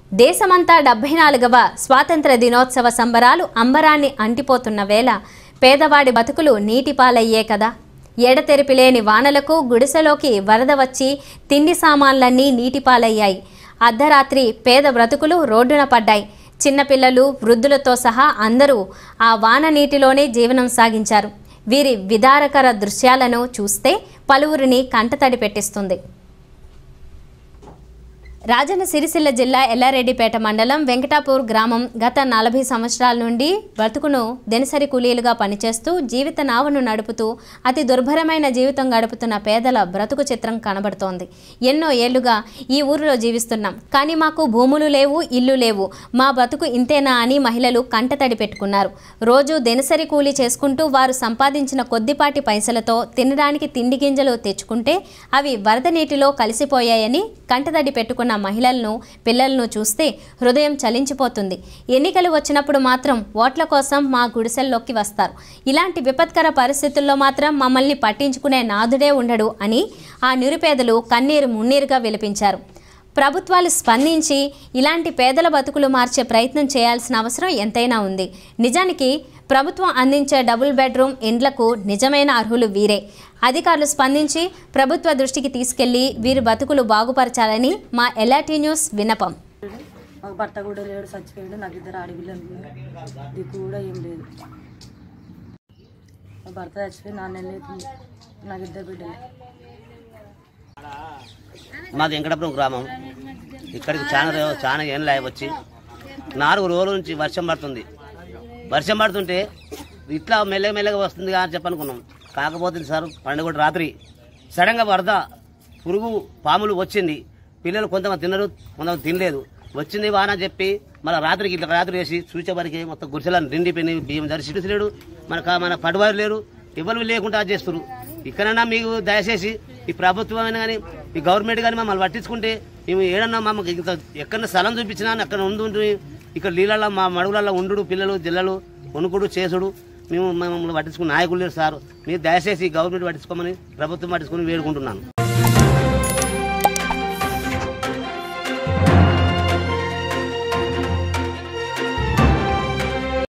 దేశమంతా డెబ్బై నాలుగవ స్వాతంత్ర దినోత్సవ సంబరాలు అంబరాన్ని అంటిపోతున్న వేళ పేదవాడి బతుకులు నీటిపాలయ్యే కదా ఎడతెరిపి లేని వానలకు గుడిసెలోకి వరద వచ్చి తిండి సామాన్లన్నీ నీటిపాలయ్యాయి అర్ధరాత్రి పేద బ్రతుకులు రోడ్డున పడ్డాయి చిన్నపిల్లలు వృద్ధులతో సహా అందరూ ఆ వాన నీటిలోనే జీవనం సాగించారు వీరి విదారకర దృశ్యాలను చూస్తే పలువురిని కంటతడి పెట్టిస్తుంది రాజన్న సిరిసిల్ల జిల్లా ఎల్లారెడ్డిపేట మండలం వెంకటాపూర్ గ్రామం గత నలభై సంవత్సరాల నుండి బ్రతుకును దినసరి కూలీలుగా పనిచేస్తూ జీవిత నావను నడుపుతూ అతి దుర్భరమైన జీవితం గడుపుతున్న పేదల బ్రతుకు చిత్రం కనబడుతోంది ఎన్నో ఏళ్లుగా ఈ ఊరిలో జీవిస్తున్నాం కానీ మాకు భూములు లేవు ఇల్లు లేవు మా బతుకు ఇంతేనా అని మహిళలు కంటతడి పెట్టుకున్నారు రోజు దినసరి కూలీ చేసుకుంటూ వారు సంపాదించిన కొద్దిపాటి పైసలతో తినడానికి తిండి గింజలు తెచ్చుకుంటే అవి వరద నీటిలో కలిసిపోయాయని కంటతడి పెట్టుకున్న మహిళలను పిల్లలను చూస్తే హృదయం చలించిపోతుంది ఎన్నికలు వచ్చినప్పుడు మాత్రం ఓట్ల కోసం మా గుడిసెల్లోకి వస్తారు ఇలాంటి విపత్కర పరిస్థితుల్లో మాత్రం మమ్మల్ని పట్టించుకునే నాదుడే ఉండడు అని ఆ నిరుపేదలు కన్నీరు మున్నీరుగా విలిపించారు ప్రభుత్వాలు స్పందించి ఇలాంటి పేదల బతుకులు మార్చే ప్రయత్నం చేయాల్సిన అవసరం ఎంతైనా ఉంది నిజానికి ప్రభుత్వం అందించే డబుల్ బెడ్రూమ్ ఇండ్లకు నిజమైన అర్హులు వీరే అధికారులు స్పందించి ప్రభుత్వ దృష్టికి తీసుకెళ్లి వీరి బతుకులు బాగుపరచాలని మా ఎల్ఆర్టీ న్యూస్ విన్నపం మాకు భర్త కూడా లేడు చచ్చిపోయాడు నాకు ఇద్దరు ఆడపిల్లలు దిక్కు కూడా ఏం లేదు మా భర్త చచ్చిపోయి నాన్న వెళ్ళేది నాకు ఇద్దరు బిడ్డలు మాది వెంకటపురం గ్రామం ఇక్కడికి చాలా రో- చాలా ఏం లాయ వచ్చి నాలుగు రోజుల నుంచి వర్షం పడుతుంది వర్షం పడుతుంటే ఇట్లా మెల్లగా మెల్లగా వస్తుంది అని చెప్పనుకున్నాం కాకపోతే సార్ పండుగ రాత్రి సడన్గా వరద పురుగు పాములు వచ్చింది పిల్లలు కొంతమంది తిన్నారు కొంతమంది తినలేదు వచ్చింది వాన అని చెప్పి మళ్ళీ రాత్రికి ఇట్లా రాత్రి వేసి చూచేవారికి మొత్తం గుడిసెలను నిండిపోయి బియ్యం ధర సిటీస్ లేడు మన కా- మన పడివారు లేరు ఎవరు లేకుండా అది చేస్తారు ఇక్కడన్నా మీకు దయచేసి ఈ ప్రభుత్వం అయినా కానీ ఈ గవర్నమెంట్ కానీ మమ్మల్ని పట్టించుకుంటే మేము ఏడన్నా మమ్మల్ని ఇంత ఎక్కడన్నా స్థలం చూపించినా అక్కడ ఉండు ఇక్కడ నీళ్ళల్లో మా మడుగులలో ఉండు పిల్లలు జిల్లలు వణుకుడు చేసుడు మేము మమ్మల్ని పట్టించుకున్న నాయకులు లేరు సార్ మీరు దయచేసి గవర్నమెంట్ పట్టించుకోమని ప్రభుత్వం పట్టించుకొని వేడుకుంటున్నాను